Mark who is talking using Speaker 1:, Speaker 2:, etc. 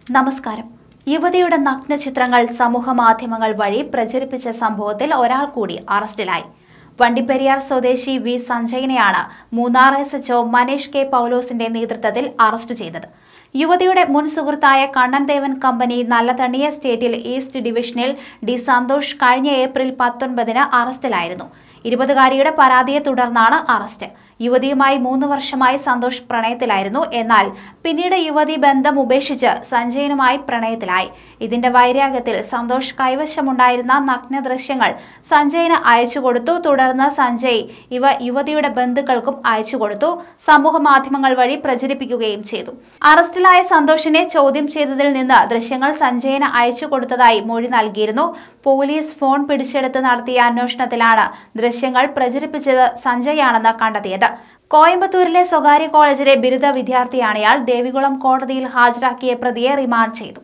Speaker 1: നമസ്കാരം യുവതിയുടെ നഗ്ന ചിത്രങ്ങൾ സമൂഹ മാധ്യമങ്ങൾ വഴി പ്രചരിപ്പിച്ച സംഭവത്തിൽ ഒരാൾ കൂടി അറസ്റ്റിലായി വണ്ടിപ്പെരിയാർ സ്വദേശി വി സഞ്ജയനെയാണ് Munnar S HO Manish K പൗലോസിന്റെ നേതൃത്വത്തിൽ അറസ്റ്റ് ചെയ്തത് യുവതിയുടെ മുൻ സുഹൃത്തായ കണ്ണൻ ദേവൻ കമ്പനി നല്ലതണ്ണി എസ്റ്റേറ്റിൽ ഈസ്റ്റ് ഡിവിഷനിൽ ഡി സന്തോഷ് കഴിഞ്ഞ ഏപ്രിൽ പത്തൊൻപതിന് അറസ്റ്റിലായിരുന്നു ഇരുപതുകാരിയുടെ പരാതിയെ തുടർന്നാണ് അറസ്റ്റ് യുവതിയുമായി മൂന്ന് വർഷമായി സന്തോഷ് പ്രണയത്തിലായിരുന്നു എന്നാൽ പിന്നീട് യുവതി ബന്ധം ഉപേക്ഷിച്ച് സഞ്ജയനുമായി പ്രണയത്തിലായി ഇതിന്റെ വൈരാഗ്യത്തിൽ സന്തോഷ് കൈവശമുണ്ടായിരുന്ന നഗ്ന ദൃശ്യങ്ങൾ സഞ്ജയന് അയച്ചു കൊടുത്തു തുടർന്ന് സഞ്ജയ് ഇവ യുവതിയുടെ ബന്ധുക്കൾക്കും അയച്ചു കൊടുത്തു സമൂഹ മാധ്യമങ്ങൾ വഴി പ്രചരിപ്പിക്കുകയും ചെയ്തു അറസ്റ്റിലായ സന്തോഷിനെ ചോദ്യം ചെയ്തതിൽ നിന്ന് ദൃശ്യങ്ങൾ സഞ്ജയന് അയച്ചു കൊടുത്തതായി മൊഴി നൽകിയിരുന്നു പോലീസ് ഫോൺ പിടിച്ചെടുത്ത് നടത്തിയ അന്വേഷണത്തിലാണ് ദൃശ്യങ്ങൾ പ്രചരിപ്പിച്ചത് സഞ്ജയാണെന്ന് കണ്ടെത്തിയത് കോയമ്പത്തൂരിലെ സ്വകാര്യ കോളേജിലെ ബിരുദ വിദ്യാർത്ഥിയാണ് ഇയാൾ ദേവികുളം കോടതിയിൽ ഹാജരാക്കിയ പ്രതിയെ റിമാൻഡ് ചെയ്തു